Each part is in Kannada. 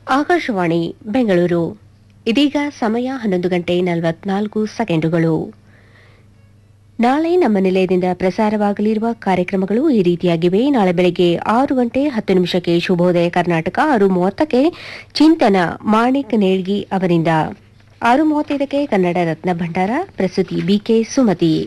ಆಕಾಶವಾಣಿ ಬೆಂಗಳೂರು ಇದೀಗ ಸಮಯ ಹನ್ನೊಂದು ಗಂಟೆ ನಲವತ್ನಾಲ್ಕು ಸೆಕೆಂಡುಗಳು ನಾಳೆ ನಮ್ಮ ನಿಲಯದಿಂದ ಪ್ರಸಾರವಾಗಲಿರುವ ಕಾರ್ಯಕ್ರಮಗಳು ಈ ರೀತಿಯಾಗಿವೆ ನಾಳೆ ಬೆಳಗ್ಗೆ ಆರು ಗಂಟೆ ಹತ್ತು ನಿಮಿಷಕ್ಕೆ ಶುಭೋದಯ ಕರ್ನಾಟಕ ಆರು ಮೂವತ್ತಕ್ಕೆ ಚಿಂತನ ಮಾಣಿಕ್ ನೇಳ್ಗಿ ಅವರಿಂದ ಆರು ಮೂವತ್ತೈದಕ್ಕೆ ಕನ್ನಡ ರತ್ನ ಭಂಡಾರ ಪ್ರಸ್ತುತಿ ಬಿಕೆ ಸುಮತಿ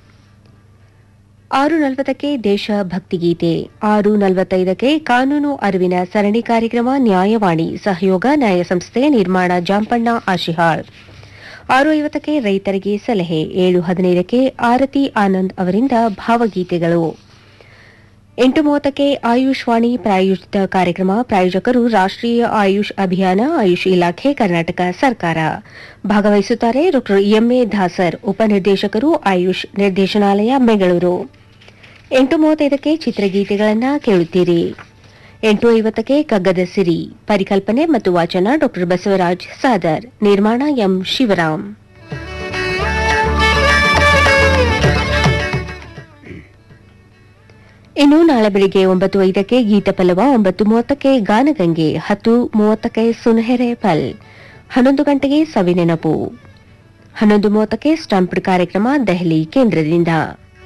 ಆರು ನಲವತ್ತಕ್ಕೆ ದೇಶ ಭಕ್ತಿಗೀತೆ ಆರು ನಲವತ್ತೈದಕ್ಕೆ ಕಾನೂನು ಅರಿವಿನ ಸರಣಿ ಕಾರ್ಯಕ್ರಮ ನ್ಯಾಯವಾಣಿ ಸಹಯೋಗ ನ್ಯಾಯ ಸಂಸ್ಥೆ ನಿರ್ಮಾಣ ಜಾಂಪಣ್ಣ ಆಶಿಹಾಳ್ ಆರು ಐವತ್ತಕ್ಕೆ ರೈತರಿಗೆ ಸಲಹೆ ಏಳು ಹದಿನೈದಕ್ಕೆ ಆರತಿ ಆನಂದ್ ಅವರಿಂದ ಭಾವಗೀತೆಗಳು ಎಂಟು ಮೂವತ್ತಕ್ಕೆ ಆಯುಷ್ ವಾಣಿ ಪ್ರಾಯೋಜಿತ ಕಾರ್ಯಕ್ರಮ ಪ್ರಾಯೋಜಕರು ರಾಷ್ಟ್ರೀಯ ಆಯುಷ್ ಅಭಿಯಾನ ಆಯುಷ್ ಇಲಾಖೆ ಕರ್ನಾಟಕ ಸರ್ಕಾರ ಭಾಗವಹಿಸುತ್ತಾರೆ ಡಾ ಎಂಎ ಧಾಸರ್ ಉಪನಿರ್ದೇಶಕರು ಆಯುಷ್ ನಿರ್ದೇಶನಾಲಯ ಬೆಂಗಳೂರು ಎಂಟು ಮೂವತ್ತೈದಕ್ಕೆ ಚಿತ್ರಗೀತೆಗಳನ್ನು ಕೇಳುತ್ತೀರಿ ಎಂಟು ಐವತ್ತಕ್ಕೆ ಕಗ್ಗದ ಸಿರಿ ಪರಿಕಲ್ಪನೆ ಮತ್ತು ವಾಚನ ಡಾ ಬಸವರಾಜ್ ಸಾದರ್ ನಿರ್ಮಾಣ ಎಂ ಶಿವರಾಮ್ ಇನ್ನು ನಾಳೆ ಬೆಳಿಗ್ಗೆ ಒಂಬತ್ತು ಐದಕ್ಕೆ ಗೀತಪಲ್ಲವ ಒಂಬತ್ತು ಮೂವತ್ತಕ್ಕೆ ಗಾನಗಂಗೆ ಹತ್ತು ಮೂವತ್ತಕ್ಕೆ ಸುನಹೆರೆ ಪಲ್ ಹನ್ನೊಂದು ಗಂಟೆಗೆ ಸವಿನೆನಪು ಹನ್ನೊಂದು ಮೂವತ್ತಕ್ಕೆ ಸ್ಟಂಪ್ಡ್ ಕಾರ್ಯಕ್ರಮ ದೆಹಲಿ ಕೇಂದ್ರದಿಂದ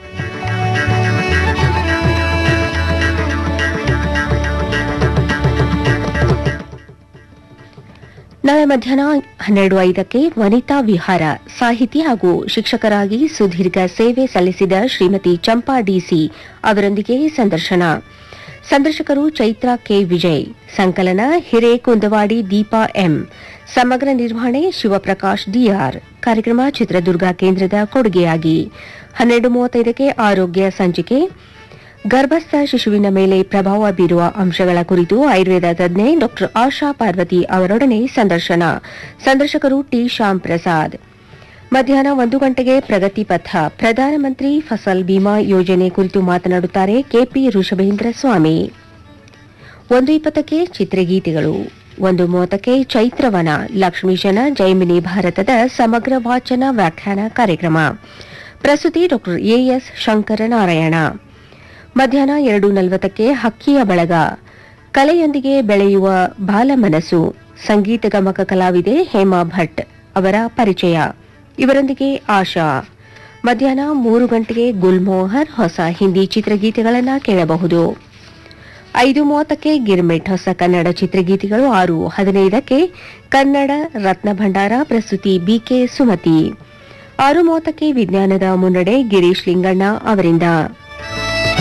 ನಾಳೆ ಮಧ್ಯಾಹ್ನ ಹನ್ನೆರಡು ಐದಕ್ಕೆ ವನಿತಾ ವಿಹಾರ ಸಾಹಿತಿ ಹಾಗೂ ಶಿಕ್ಷಕರಾಗಿ ಸುದೀರ್ಘ ಸೇವೆ ಸಲ್ಲಿಸಿದ ಶ್ರೀಮತಿ ಚಂಪಾ ಡಿಸಿ ಅವರೊಂದಿಗೆ ಸಂದರ್ಶನ ಸಂದರ್ಶಕರು ಚೈತ್ರಾ ಕೆ ವಿಜಯ್ ಸಂಕಲನ ಹಿರೇಕುಂದವಾಡಿ ದೀಪಾ ಎಂ ಸಮಗ್ರ ನಿರ್ವಹಣೆ ಶಿವಪ್ರಕಾಶ್ ಡಿಆರ್ ಕಾರ್ಯಕ್ರಮ ಚಿತ್ರದುರ್ಗ ಕೇಂದ್ರದ ಕೊಡುಗೆಯಾಗಿ ಹನ್ನೆರಡು ಮೂವತ್ತೈದಕ್ಕೆ ಆರೋಗ್ಯ ಸಂಚಿಕೆ ಗರ್ಭಸ್ಥ ಶಿಶುವಿನ ಮೇಲೆ ಪ್ರಭಾವ ಬೀರುವ ಅಂಶಗಳ ಕುರಿತು ಆಯುರ್ವೇದ ತಜ್ಞೆ ಡಾ ಆಶಾ ಪಾರ್ವತಿ ಅವರೊಡನೆ ಸಂದರ್ಶನ ಸಂದರ್ಶಕರು ಟಿ ಶ್ಯಾಮ್ ಪ್ರಸಾದ್ ಮಧ್ಯಾಹ್ನ ಒಂದು ಗಂಟೆಗೆ ಪ್ರಗತಿ ಪಥ ಪ್ರಧಾನಮಂತ್ರಿ ಫಸಲ್ ಬಿಮಾ ಯೋಜನೆ ಕುರಿತು ಮಾತನಾಡುತ್ತಾರೆ ಕೆಪಿ ಋಷಭೇಂದ್ರ ಸ್ವಾಮಿ ಒಂದು ಇಪ್ಪತ್ತಕ್ಕೆ ಚಿತ್ರಗೀತೆಗಳು ಒಂದು ಮೂವತ್ತಕ್ಕೆ ಚೈತ್ರವನ ಲಕ್ಷ್ಮೀಶನ ಜೈಮಿನಿ ಭಾರತದ ಸಮಗ್ರ ವಾಚನ ವ್ಯಾಖ್ಯಾನ ಕಾರ್ಯಕ್ರಮ ಪ್ರಸ್ತುತಿ ಡಾ ಎಎಸ್ ಶಂಕರನಾರಾಯಣ ಮಧ್ಯಾಹ್ನ ಎರಡು ನಲವತ್ತಕ್ಕೆ ಹಕ್ಕಿಯ ಬಳಗ ಕಲೆಯೊಂದಿಗೆ ಬೆಳೆಯುವ ಬಾಲಮನಸ್ಸು ಸಂಗೀತ ಗಮಕ ಕಲಾವಿದೆ ಹೇಮಾ ಭಟ್ ಅವರ ಪರಿಚಯ ಇವರೊಂದಿಗೆ ಆಶಾ ಮಧ್ಯಾಹ್ನ ಮೂರು ಗಂಟೆಗೆ ಗುಲ್ಮೋಹರ್ ಹೊಸ ಹಿಂದಿ ಚಿತ್ರಗೀತೆಗಳನ್ನು ಕೇಳಬಹುದು ಐದು ಮೂವತ್ತಕ್ಕೆ ಗಿರ್ಮಿಟ್ ಹೊಸ ಕನ್ನಡ ಚಿತ್ರಗೀತೆಗಳು ಆರು ಹದಿನೈದಕ್ಕೆ ಕನ್ನಡ ರತ್ನ ಭಂಡಾರ ಪ್ರಸ್ತುತಿ ಬಿಕೆ ಸುಮತಿ ಆರು ಮೂವತ್ತಕ್ಕೆ ವಿಜ್ಞಾನದ ಮುನ್ನಡೆ ಗಿರೀಶ್ ಲಿಂಗಣ್ಣ ಅವರಿಂದ